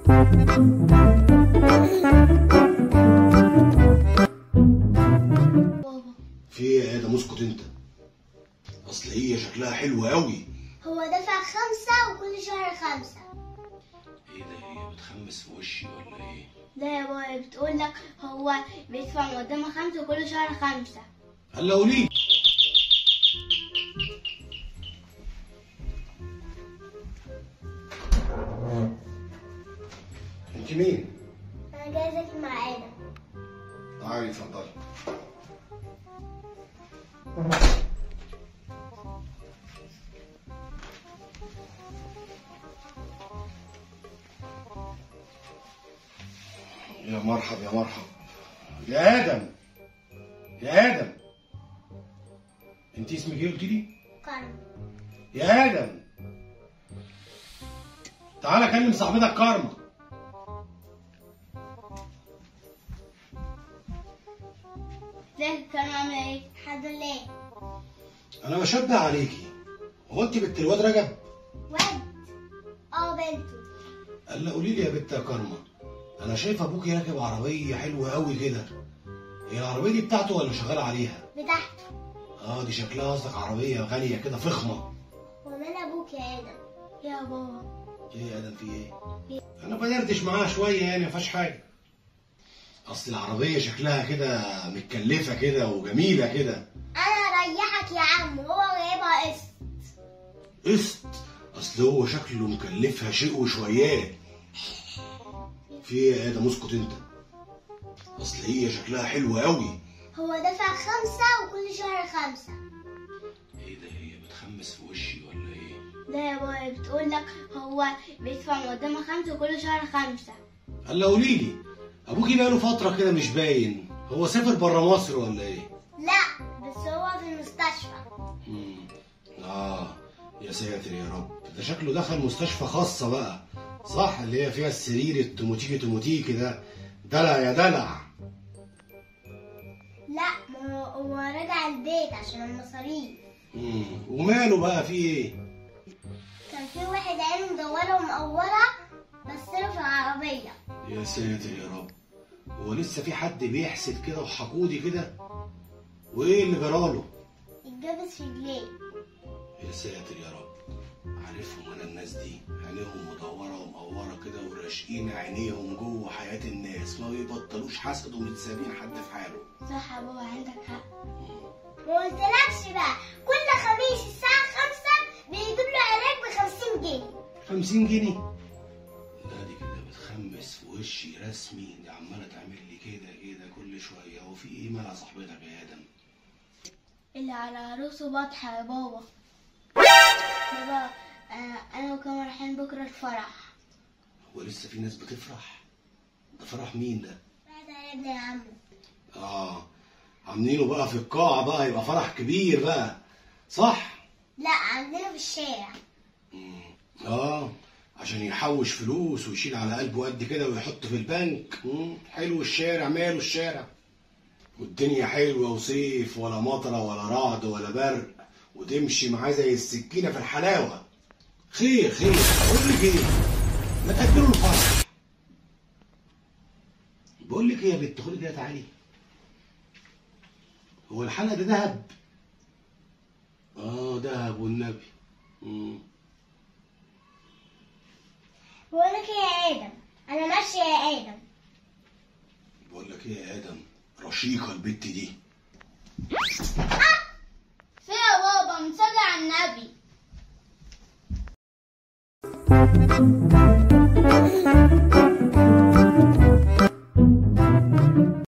بابا في ايه يا ادم اسكت انت اصل هي شكلها حلو قوي هو دفع خمسة وكل شهر خمسة ايه ده هي بتخمس في وشي ولا ايه لا يا بابا بتقول لك هو بيدفع مقدمة خمسة وكل شهر خمسة هلا قولي انت مين أنا جاية أذاكر مع آدم تعالي اتفضلي يا مرحب يا مرحب يا ادم يا ادم انت اسمك ايه قلت لي كرم يا ادم تعالى كلم صاحبتك كارما ازيك كرم عاملة ايه؟ الحمد لله انا بشبه عليكي هو انت بنت الواد رجب ود اه بنته قال لها قولي لي يا بنت يا كارما انا شايف ابوكي راكب عربيه حلوه قوي كده هي العربيه دي بتاعته ولا شغال عليها بتاعته اه دي شكلها قصدك عربيه غاليه كده فخمه ومن أبوك يا آدم يا بابا ايه يا ادم في ايه انا بدردش معاها شويه يعني ما فيهاش حاجه اصل العربيه شكلها كده متكلفه كده وجميله كده أنا أريحك يا عم هو جايبها قسط قسط اصل هو شكله مكلفها شيء وشويات في ايه يا ادم اسكت انت اصل هي شكلها حلوه قوي هو دفع خمسة وكل شهر خمسة ايه ده هي بتخمس في وشي ولا ايه لا يا بابا بتقول لك هو بيدفع مقدمة خمسة وكل شهر خمسة هلا قولي لي ابوكي بقاله فتره كده مش باين هو سافر بره مصر ولا ايه لا بس هو في المستشفى مم. اه يا ساتر يا رب ده شكله دخل مستشفى خاصه بقى صح اللي هي فيها السرير التوموتيكي توموتيكي ده دلع يا دلع لا ما هو هو رجع البيت عشان المصاريف مم. وماله بقى في ايه كان في واحد عينه مدورة ومقورة بس له في العربية يا ساتر يا رب هو لسه في حد بيحسد كده وحقودي كده وايه اللي جراله اتجبس في رجليه يا ساتر يا رب عارفهم انا الناس دي عينيهم مدوره ومقوره كده وراشقين عينيهم جوه حياه الناس ما بيبطلوش حسد ومتسابين حد في حاله صح يا بابا عندك حق ما قلتلكش بقى كل خميس الساعة خمسة بيجيب له علاج بخمسين جنيه 50 جنيه لا دي كده بتخمس في وشي رسمي دي عماله تعمل لي كده كده كل شويه هو في ايه مالها صاحبتك يا ادم اللي على عروسه بطحة يا بابا بابا آه، أنا وكمان رايحين بكرة الفرح هو لسه في ناس بتفرح ده فرح مين ده بعد عيدنا يا عم اه عاملينه بقى في القاعه بقى يبقى فرح كبير بقى صح لا عندنا في الشارع مم. اه عشان يحوش فلوس ويشيل على قلبه قد كده ويحط في البنك مم. حلو الشارع ماله الشارع والدنيا حلوة وصيف ولا مطرة ولا رعد ولا برق وتمشي معاه زي السكينة في الحلاوة خير خير بقول لك ايه ما تأجلوا الفرح بقول لك ايه يا بنت خدي كده تعالي هو الحلقة ده دهب اه دهب والنبي مم. بقولك ايه يا آدم أنا ماشية يا آدم بقول لك ايه يا ادم رشيقه البت دي في يا بابا مصلي على النبي